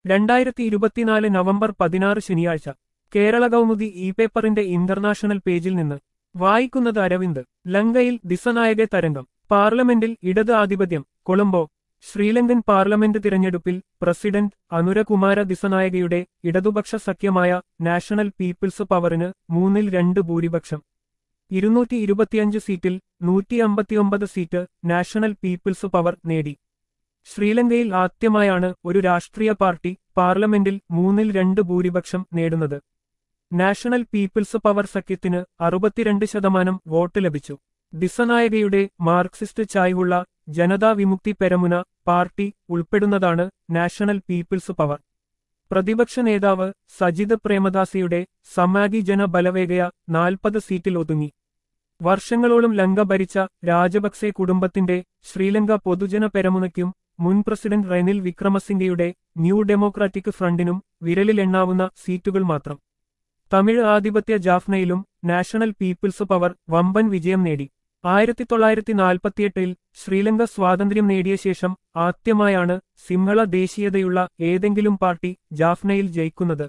രണ്ടായിരത്തി ഇരുപത്തിനാല് നവംബർ പതിനാറ് ശനിയാഴ്ച കേരള കൗമുദി ഇ പേപ്പറിന്റെ ഇന്റർനാഷണൽ പേജിൽ നിന്ന് വായിക്കുന്നത് അരവിന്ദ് ലങ്കയിൽ ദിസനായക തരംഗം പാർലമെന്റിൽ ഇടത് ആധിപത്യം കൊളംബോ ശ്രീലങ്കൻ പാർലമെന്റ് തിരഞ്ഞെടുപ്പിൽ പ്രസിഡന്റ് അനുരകുമാര ദിസനായകയുടെ ഇടതുപക്ഷ സഖ്യമായ നാഷണൽ പീപ്പിൾസ് പവറിന് മൂന്നിൽ രണ്ട് ഭൂരിപക്ഷം ഇരുന്നൂറ്റി ഇരുപത്തിയഞ്ച് സീറ്റിൽ നൂറ്റി അമ്പത്തിയൊമ്പത് സീറ്റ് നാഷണൽ പീപ്പിൾസ് പവർ നേടി ശ്രീലങ്കയിൽ ആദ്യമായാണ് ഒരു രാഷ്ട്രീയ പാർട്ടി പാർലമെന്റിൽ മൂന്നിൽ രണ്ട് ഭൂരിപക്ഷം നേടുന്നത് നാഷണൽ പീപ്പിൾസ് പവർ സഖ്യത്തിന് അറുപത്തിരണ്ട് ശതമാനം വോട്ട് ലഭിച്ചു ദിസനായകയുടെ മാർക്സിസ്റ്റ് ചായ്വുള്ള ജനതാ വിമുക്തി പെരമുന പാർട്ടി ഉൾപ്പെടുന്നതാണ് നാഷണൽ പീപ്പിൾസ് പവർ പ്രതിപക്ഷ നേതാവ് സജിത് പ്രേമദാസയുടെ സമാഗി ജന ബലവേഗയ നാൽപ്പത് സീറ്റിൽ ഒതുങ്ങി വർഷങ്ങളോളം ലങ്ക ഭരിച്ച രാജപക്സെ കുടുംബത്തിന്റെ ശ്രീലങ്ക പൊതുജന പെരമുനയ്ക്കും മുൻ പ്രസിഡന്റ് റെനിൽ വിക്രമസിംഗയുടെ ന്യൂ ഡെമോക്രാറ്റിക് ഫ്രണ്ടിനും വിരലിലെണ്ണാവുന്ന സീറ്റുകൾ മാത്രം തമിഴ് ആധിപത്യ ജാഫ്നയിലും നാഷണൽ പീപ്പിൾസ് പവർ വമ്പൻ വിജയം നേടി ആയിരത്തി തൊള്ളായിരത്തി നാൽപ്പത്തിയെട്ടിൽ ശ്രീലങ്ക സ്വാതന്ത്ര്യം നേടിയ ശേഷം ആദ്യമായാണ് സിംഹള ദേശീയതയുള്ള ഏതെങ്കിലും പാർട്ടി ജാഫ്നയിൽ ജയിക്കുന്നത്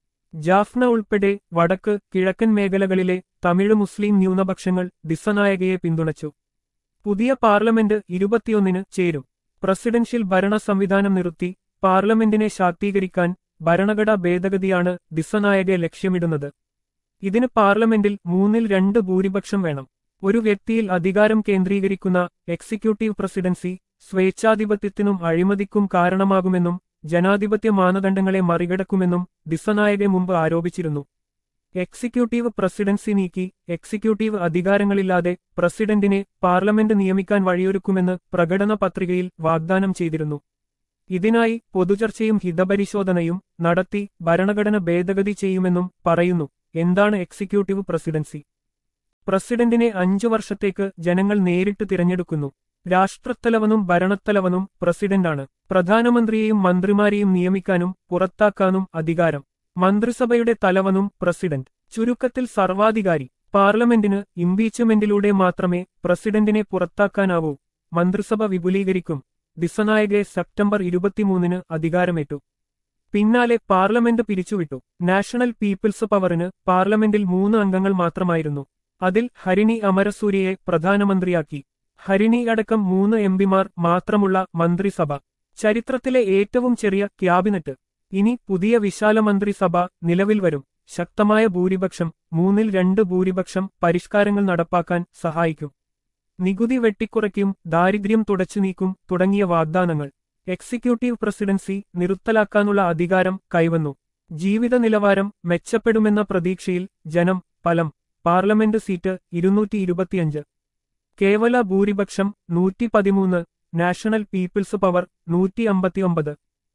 ജാഫ്ന ഉൾപ്പെടെ വടക്ക് കിഴക്കൻ മേഖലകളിലെ തമിഴ് മുസ്ലിം ന്യൂനപക്ഷങ്ങൾ ദിസനായകയെ പിന്തുണച്ചു പുതിയ പാർലമെന്റ് ഇരുപത്തിയൊന്നിന് ചേരും പ്രസിഡൻഷ്യൽ ഭരണ സംവിധാനം നിർത്തി പാർലമെന്റിനെ ശാക്തീകരിക്കാൻ ഭരണഘടനാ ഭേദഗതിയാണ് ദിസനായകെ ലക്ഷ്യമിടുന്നത് ഇതിന് പാർലമെന്റിൽ മൂന്നിൽ രണ്ട് ഭൂരിപക്ഷം വേണം ഒരു വ്യക്തിയിൽ അധികാരം കേന്ദ്രീകരിക്കുന്ന എക്സിക്യൂട്ടീവ് പ്രസിഡൻസി സ്വേച്ഛാധിപത്യത്തിനും അഴിമതിക്കും കാരണമാകുമെന്നും ജനാധിപത്യ മാനദണ്ഡങ്ങളെ മറികടക്കുമെന്നും ദിസനായകെ മുമ്പ് ആരോപിച്ചിരുന്നു എക്സിക്യൂട്ടീവ് പ്രസിഡൻസി നീക്കി എക്സിക്യൂട്ടീവ് അധികാരങ്ങളില്ലാതെ പ്രസിഡന്റിനെ പാർലമെന്റ് നിയമിക്കാൻ വഴിയൊരുക്കുമെന്ന് പ്രകടന പത്രികയിൽ വാഗ്ദാനം ചെയ്തിരുന്നു ഇതിനായി പൊതുചർച്ചയും ഹിതപരിശോധനയും നടത്തി ഭരണഘടന ഭേദഗതി ചെയ്യുമെന്നും പറയുന്നു എന്താണ് എക്സിക്യൂട്ടീവ് പ്രസിഡൻസി പ്രസിഡന്റിനെ അഞ്ചു വർഷത്തേക്ക് ജനങ്ങൾ നേരിട്ട് തിരഞ്ഞെടുക്കുന്നു രാഷ്ട്രത്തലവനും ഭരണത്തലവനും പ്രസിഡന്റാണ് പ്രധാനമന്ത്രിയെയും മന്ത്രിമാരെയും നിയമിക്കാനും പുറത്താക്കാനും അധികാരം മന്ത്രിസഭയുടെ തലവനും പ്രസിഡന്റ് ചുരുക്കത്തിൽ സർവാധികാരി പാർലമെന്റിന് ഇംപീച്ച്മെന്റിലൂടെ മാത്രമേ പ്രസിഡന്റിനെ പുറത്താക്കാനാവൂ മന്ത്രിസഭ വിപുലീകരിക്കും ദിസനായകെ സെപ്റ്റംബർ ഇരുപത്തിമൂന്നിന് അധികാരമേറ്റു പിന്നാലെ പാർലമെന്റ് പിരിച്ചുവിട്ടു നാഷണൽ പീപ്പിൾസ് പവറിന് പാർലമെന്റിൽ മൂന്ന് അംഗങ്ങൾ മാത്രമായിരുന്നു അതിൽ ഹരിണി അമരസൂര്യയെ പ്രധാനമന്ത്രിയാക്കി ഹരിണി അടക്കം മൂന്ന് എംപിമാർ മാത്രമുള്ള മന്ത്രിസഭ ചരിത്രത്തിലെ ഏറ്റവും ചെറിയ ക്യാബിനറ്റ് ഇനി പുതിയ വിശാല മന്ത്രിസഭ നിലവിൽ വരും ശക്തമായ ഭൂരിപക്ഷം മൂന്നിൽ രണ്ട് ഭൂരിപക്ഷം പരിഷ്കാരങ്ങൾ നടപ്പാക്കാൻ സഹായിക്കും നികുതി വെട്ടിക്കുറയ്ക്കും ദാരിദ്ര്യം തുടച്ചു നീക്കും തുടങ്ങിയ വാഗ്ദാനങ്ങൾ എക്സിക്യൂട്ടീവ് പ്രസിഡൻസി നിർത്തലാക്കാനുള്ള അധികാരം കൈവന്നു ജീവിത നിലവാരം മെച്ചപ്പെടുമെന്ന പ്രതീക്ഷയിൽ ജനം ഫലം പാർലമെന്റ് സീറ്റ് ഇരുന്നൂറ്റി ഇരുപത്തിയഞ്ച് കേവല ഭൂരിപക്ഷം നൂറ്റി പതിമൂന്ന് നാഷണൽ പീപ്പിൾസ് പവർ നൂറ്റി അമ്പത്തിയൊമ്പത്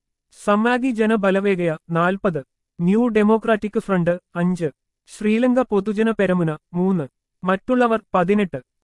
സമാഗി ജനബലവേഗയ നാൽപ്പത് ന്യൂ ഡെമോക്രാറ്റിക് ഫ്രണ്ട് അഞ്ച് ശ്രീലങ്ക പൊതുജന പെരമുന മൂന്ന് മറ്റുള്ളവർ പതിനെട്ട്